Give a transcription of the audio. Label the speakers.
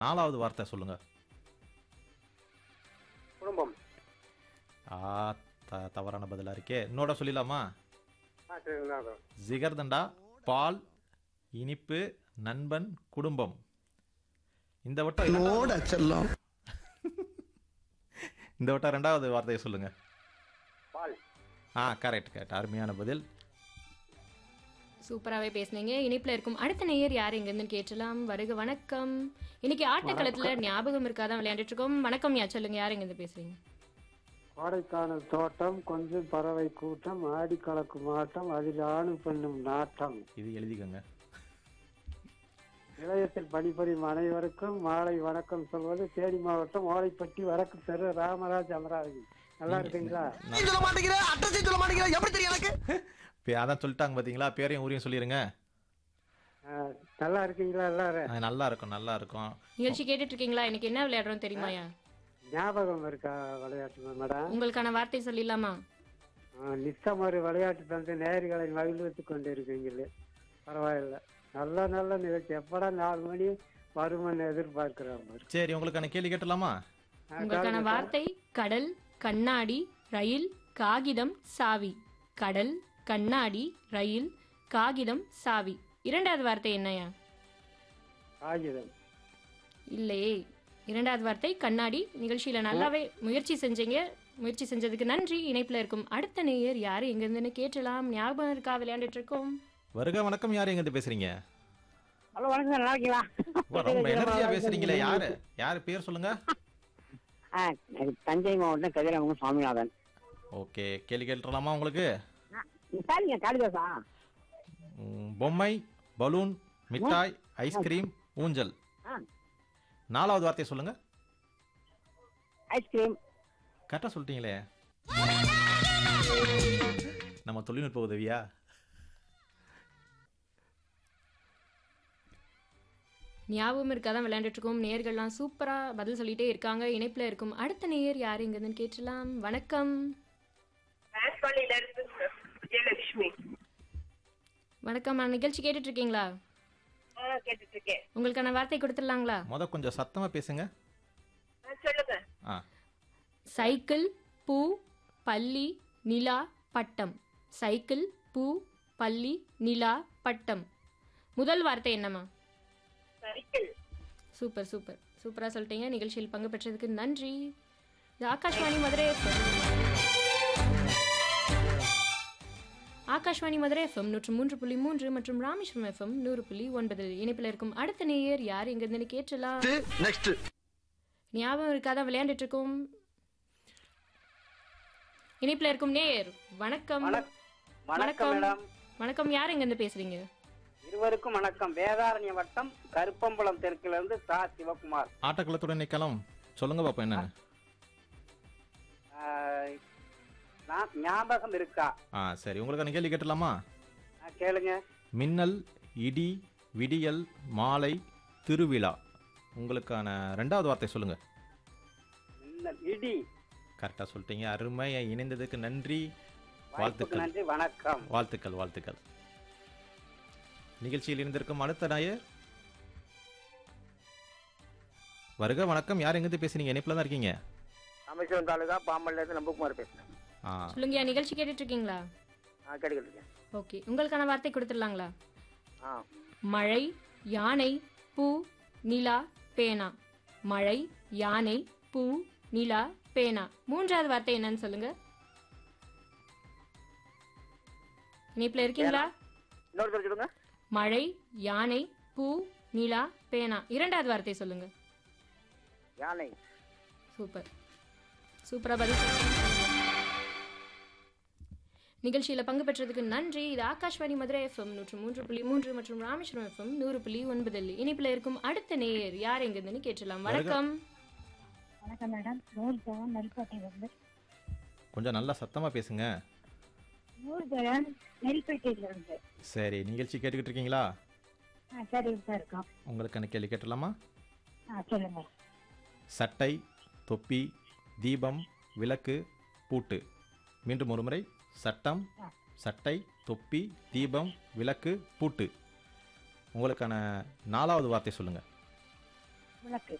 Speaker 1: நாலாவது வார்த்தை சொல்லுங்க
Speaker 2: குடும்பம்
Speaker 1: ஆ த தவறான பதிலா இருக்கே இன்னோட சொல்லிடலாமா
Speaker 2: ஆ சரி இந்தாங்க.
Speaker 1: ஜிகர்தண்டா பால் இனிப்பு நண்பன் குடும்பம் இந்த வட்டம் இரண்டாவது-
Speaker 3: ஓட செல்லம்
Speaker 1: இந்த வட்டம் ரெண்டாவது வார்த்தையை சொல்லுங்க
Speaker 2: பால்
Speaker 1: ஆ கரெக்ட் கரெக்ட் அருமையான பதில்
Speaker 4: சூப்பராகவே பேசுனீங்க இணைப்பில் இருக்கும் அடுத்த நேயர் யார் எங்கேருந்து கேட்டலாம் வருக வணக்கம் இன்னைக்கு ஆட்டக்களத்தில் ஞாபகம் இருக்காதான் விளையாண்டுட்டு இருக்கோம் வணக்கம் யா சொல்லுங்க யார் எங்கேருந்து பேசுறீங்க
Speaker 5: கோடைக்கானல் தோட்டம் கொஞ்சம் பறவை கூட்டம் ஆடி கலக்கும் ஆட்டம் அதில் ஆணு பெண்ணும் நாட்டம்
Speaker 1: இது எழுதிக்கோங்க
Speaker 5: நிலையத்தில் பணிபுரியும் அனைவருக்கும் மாலை வணக்கம் சொல்வது தேனி மாவட்டம் ஓலைப்பட்டி வடக்கு தெரு ராமராஜ் அமராவதி நல்லா இருக்கீங்களா
Speaker 3: சொல்ல மாட்டேங்கிற அட்ரஸையும் சொல்ல மாட்டேங்கிற எப்படி தெரியும் எனக்கு
Speaker 1: பே- அதான் சொல்லிட்டாங்க பார்த்தீங்களா பேரையும் ஊரையும் சொல்லிடுங்க
Speaker 5: ஆ, நல்லா இருக்கீங்களா எல்லாரும்
Speaker 1: ஆ, நல்லா இருக்கும் நல்லா இருக்கும்
Speaker 4: நிகழ்ச்சி கேட்டுட்டு இருக்கீங்களா இன்னைக்கு என்ன விளையாடுறோம் தெரியுமாயா
Speaker 5: ஞாபகம் இருக்கா விளையாட்டு மேடம்
Speaker 4: உங்களுக்கான வார்த்தை சொல்லிடலாமா
Speaker 5: ஆ, நித்தம் ஒரு விளையாட்டு தந்து நேர்களை மகிழ்வித்துக் கொண்டு இருக்கீங்களே பரவாயில்ல நல்ல நல்ல நிகழ்ச்சி எப்படா நாலு மணி வருமன்னு எதிர்பார்க்கிறோம் பாரு.
Speaker 1: சரி உங்களுக்கான கேள்வி கேட்டலாமா
Speaker 5: ஆ,
Speaker 4: உங்களுக்கான
Speaker 5: கேளுங்க.
Speaker 4: வார்த்தை கடல் கண்ணாடி ரயில் காகிதம் சாவி கடல் கண்ணாடி ரயில் காகிதம் சாவி இரண்டாவது வார்த்தை என்னையா
Speaker 5: காகிதம்
Speaker 4: இல்லையே இரண்டாவது வார்த்தை கண்ணாடி நிகழ்ச்சியில நல்லாவே முயற்சி செஞ்சீங்க முயற்சி செஞ்சதுக்கு நன்றி இணைப்புல இருக்கும் அடுத்த நேயர் யாரு எங்க இருந்துன்னு கேட்டலாம் ஞாபகம் இருக்கா விளையாண்டுட்டு இருக்கோம்
Speaker 1: வருக வணக்கம் யார் எங்கிருந்து பேசுறீங்க
Speaker 2: ஹலோ வணக்கம் நல்லா இருக்கீங்களா
Speaker 1: வா, ரொம்ப எனர்ஜியா பேசுறீங்களே யாரு யாரு பேர் சொல்லுங்க
Speaker 2: ஆ இது தஞ்சை மாவட்டம் கதிராமங்க சுவாமிநாதன்
Speaker 1: ஓகே கேள்வி கேட்டுலாமா உங்களுக்கு
Speaker 2: சரிங்க காளிதாசா
Speaker 1: ம், பொம்மை பலூன் மிட்டாய் ஐஸ்கிரீம் ஊஞ்சல்
Speaker 2: ஆ.
Speaker 1: நாலாவது வார்த்தையை சொல்லுங்க
Speaker 2: ஐஸ்கிரீம்
Speaker 1: கரெக்டாக சொல்லிட்டீங்களே நம்ம தொழில்நுட்ப உதவியா
Speaker 4: ஞாபகம் இருக்காதான் விளையாண்டுட்டு இருக்கோம் நேயர்கள்லாம் சூப்பரா பதில் சொல்லிட்டே இருக்காங்க இணைப்புல இருக்கும் அடுத்த நேயர் யாரு எங்க இருந்துன்னு கேட்டலாம் வணக்கம்
Speaker 6: மேஸ்வாலில இருந்து விஜயலட்சுமி
Speaker 4: வணக்கம் நான் நிகழ்ச்சி கேட்டுட்டு இருக்கீங்களா
Speaker 6: ஆ கேட்டுட்டு இருக்கேன்
Speaker 4: உங்களுக்கான வார்த்தை கொடுத்துடலாங்களா
Speaker 1: முத கொஞ்சம் சத்தமா பேசுங்க
Speaker 6: ஆ, சொல்லுங்க
Speaker 1: ஆ
Speaker 4: சைக்கிள் பூ பள்ளி நிலா பட்டம் சைக்கிள் பூ பள்ளி நிலா பட்டம் முதல் வார்த்தை என்னம்மா
Speaker 6: சைக்கிள்
Speaker 4: சூப்பர் சூப்பர் சூப்பரா சொல்லிட்டீங்க நிகழ்ச்சியில் பங்கு பெற்றதுக்கு நன்றி இது ஆகாஷ்வாணி மதுரை FM. ஆகாஷ்வாணி மதுரை எஃப்எம் நூற்று மூன்று புள்ளி மூன்று மற்றும் ராமேஸ்வரம் எஃப்எம் நூறு புள்ளி ஒன்பது இணைப்பில் இருக்கும் அடுத்த நேயர் யார் எங்க இருந்து கேட்டலாம்
Speaker 3: நெக்ஸ்ட்
Speaker 4: ஞாபகம் இருக்காதான் விளையாண்டுட்டு இருக்கோம் இணைப்பில் இருக்கும் நேயர் வணக்கம்
Speaker 2: வணக்கம் மேடம்
Speaker 4: வணக்கம் யார் எங்க இருந்து பேசுறீங்க
Speaker 2: இருவருக்கும் வணக்கம் வேதாரண்ய வட்டம் கருப்பம்பலம் தெற்குல இருந்து சா சிவகுமார்
Speaker 1: ஆட்டக்குளத்துடன் நிக்கலாம் சொல்லுங்க பாப்போம் என்னன்னு
Speaker 2: ஆ, நான் ஞாபகம் இருக்கா
Speaker 1: ஆ சரி உங்களுக்கான கேள்வி கேட்டலாமா
Speaker 2: ஆ, கேளுங்க
Speaker 1: மின்னல் இடி விடியல் மாலை திருவிழா உங்களுக்கான ரெண்டாவது வார்த்தை சொல்லுங்க
Speaker 2: மின்னல், இடி
Speaker 1: கரெக்டாக சொல்லிட்டீங்க அருமை இணைந்ததுக்கு நன்றி
Speaker 2: வாய்ப்புக்கு
Speaker 1: வாழ்த்துக்கள்
Speaker 2: நன்றி வணக்கம்
Speaker 1: வாழ்த்துக்கள் வாழ்த்துக்கள் நிகழ்ச்சியில் இணைந்திருக்கும் அடுத்த நாயர் வருக வணக்கம் யார் எங்கிருந்து பேசுறீங்க இணைப்பில் தான் இருக்கீங்க
Speaker 2: ராமேஸ்வரம் தாலுகா பாம்பன்ல இருந்து நம்பகுமார் பேசுறேன்
Speaker 1: ஆ
Speaker 4: சொல்லுங்க நிகழ்ச்சி கேட்டுட்டு இருக்கீங்களா
Speaker 2: ஆ கேட்டுக்கிட்டு இருக்கேன்
Speaker 4: ஓகே உங்களுக்கான வார்த்தை கொடுத்துடலாங்களா
Speaker 2: ஆ
Speaker 4: மழை யானை பூ நிலா பேனா மழை யானை பூ நிலா பேனா மூன்றாவது வார்த்தை என்னன்னு சொல்லுங்க இணைப்புல இருக்கீங்களா
Speaker 2: இன்னொரு தடவை சொல்லுங்க
Speaker 4: மழை யானை பூ நிலா பேனா இரண்டாவது வார்த்தை சொல்லுங்க
Speaker 2: யானை
Speaker 4: சூப்பர் சூப்பரா பதில் சொன்னீங்க. நிகழ்ச்சியில பங்கு பெற்றதுக்கு நன்றி இது ஆகாஷ்வாணி மதுரை எஃப்எம் நூற்று மூன்று புள்ளி மூன்று மற்றும் ராமேஸ்வரம் எஃப்எம் நூறு புள்ளி ஒன்பதில் இணைப்புல இருக்கும் அடுத்த நேயர் யார் எங்க இருந்துன்னு கேட்டலாம் வணக்கம்
Speaker 7: வணக்கம் மேடம் நூர்ஜஹான் நெல்பேட்டையிலிருந்து
Speaker 1: கொஞ்சம் நல்லா சத்தமாக பேசுங்க
Speaker 7: நூர்ஜஹான் நெல்பேட்டையிலிருந்து
Speaker 1: சரி நிகழ்ச்சி கேட்டுக்கிட்டு இருக்கீங்களா
Speaker 7: ஆ சரி சார் இருக்கோம்
Speaker 1: உங்களுக்கான கேள்வி கேட்டலாமா
Speaker 7: ஆ சொல்லுங்க
Speaker 1: சட்டை தொப்பி தீபம் விளக்கு பூட்டு மீண்டும் ஒரு முறை சட்டம் சட்டை தொப்பி தீபம் விளக்கு பூட்டு உங்களுக்கான நாலாவது வார்த்தை சொல்லுங்க
Speaker 7: விளக்கு